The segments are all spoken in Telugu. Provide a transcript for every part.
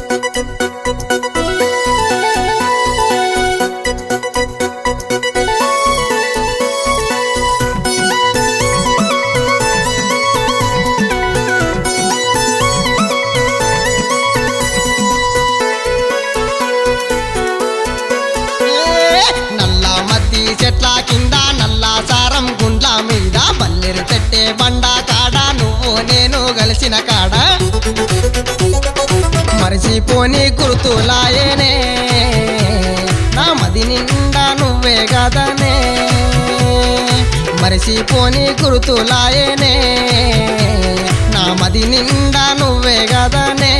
ఏ, నల్ల మద్ది చెట్ల కింద నల్ల సారం గుండ్ల మీద బల్లెరు పెట్టే బండ కాడ నువ్వు నేను కలిసిన కాడ మరిచిపోని గుర్తులాయేనే నా మది నిండా నువ్వే కదనే మరిచిపోని గుర్తులాయేనే నా మది నిండా నువ్వే కదనే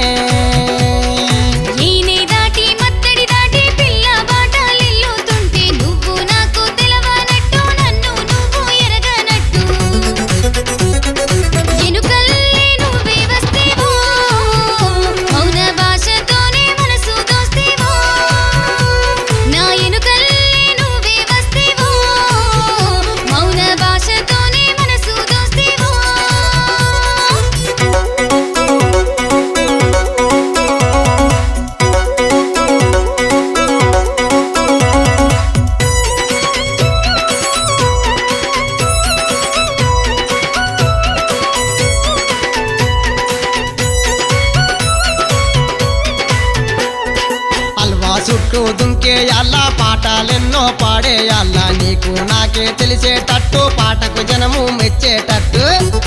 ఈనే దాటి మత్తడి దాటి పిల్ల బాటలిల్లుతుంటే నువ్వు నాకు తెలవనట్టు నన్ను నువ్వు ఎరగనట్టు ఎనుకల్లే నువ్వే వస్తేవో మౌన భాషతోనే మనసు దోస్తేవో నా ఎనుకల్లే నువ్వే వస్తేవో మౌన భాషతోనే మనసు దోస్తేవో అల్వా చుట్టూ దుంకే అల్లా పాటలెన్నో పాడేయాల నీకు నాకే తెలిసేటట్టు పాటకు జనము మెచ్చేటట్టు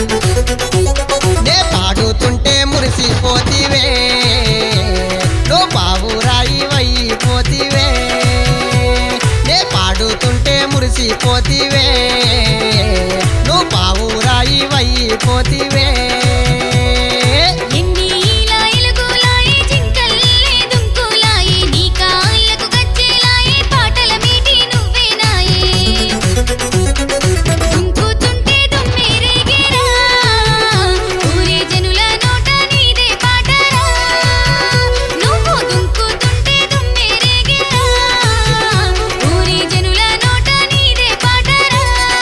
నే పాడుతుంటే మురిసిపోతివే నువ్వు బాబురాయి పోతివే నే పాడుతుంటే మురిసిపోతివే నువ్వు బాబురాయి పోతివే ఎన్ని ఇలా ఎలుగులాయి జింకల్లే దుంకులాయి నీ కాళ్ళకు గజ్జెలాయి పాటల మీటి నువ్వేనాయి దుంకుతుంటే దుమ్మెరేగేరా ఊరే జనుల నోట నీదే పాటరా నువ్వు దుంకుతుంటే దుమ్మెరేగేరా ఊరే జనుల నోట నీదే పాటరా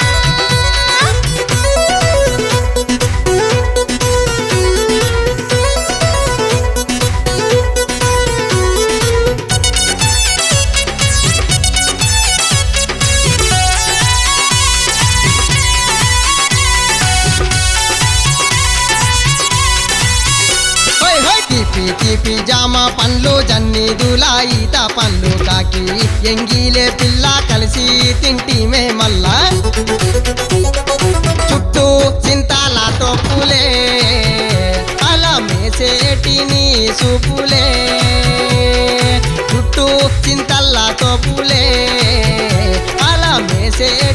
హోయ్ హోయ్ తీపి తీపి జామ పండ్లు జన్నీదుల ఈత పండ్లు కాకి ఎంగిలే పిల్ల కలిసి తింటిమే మల్లా చుట్టూ చింతాలతో పూలే అలా మేసేటి నీ సూపులే చుట్టూ చింతల్లాతో పూలే అలా మేసే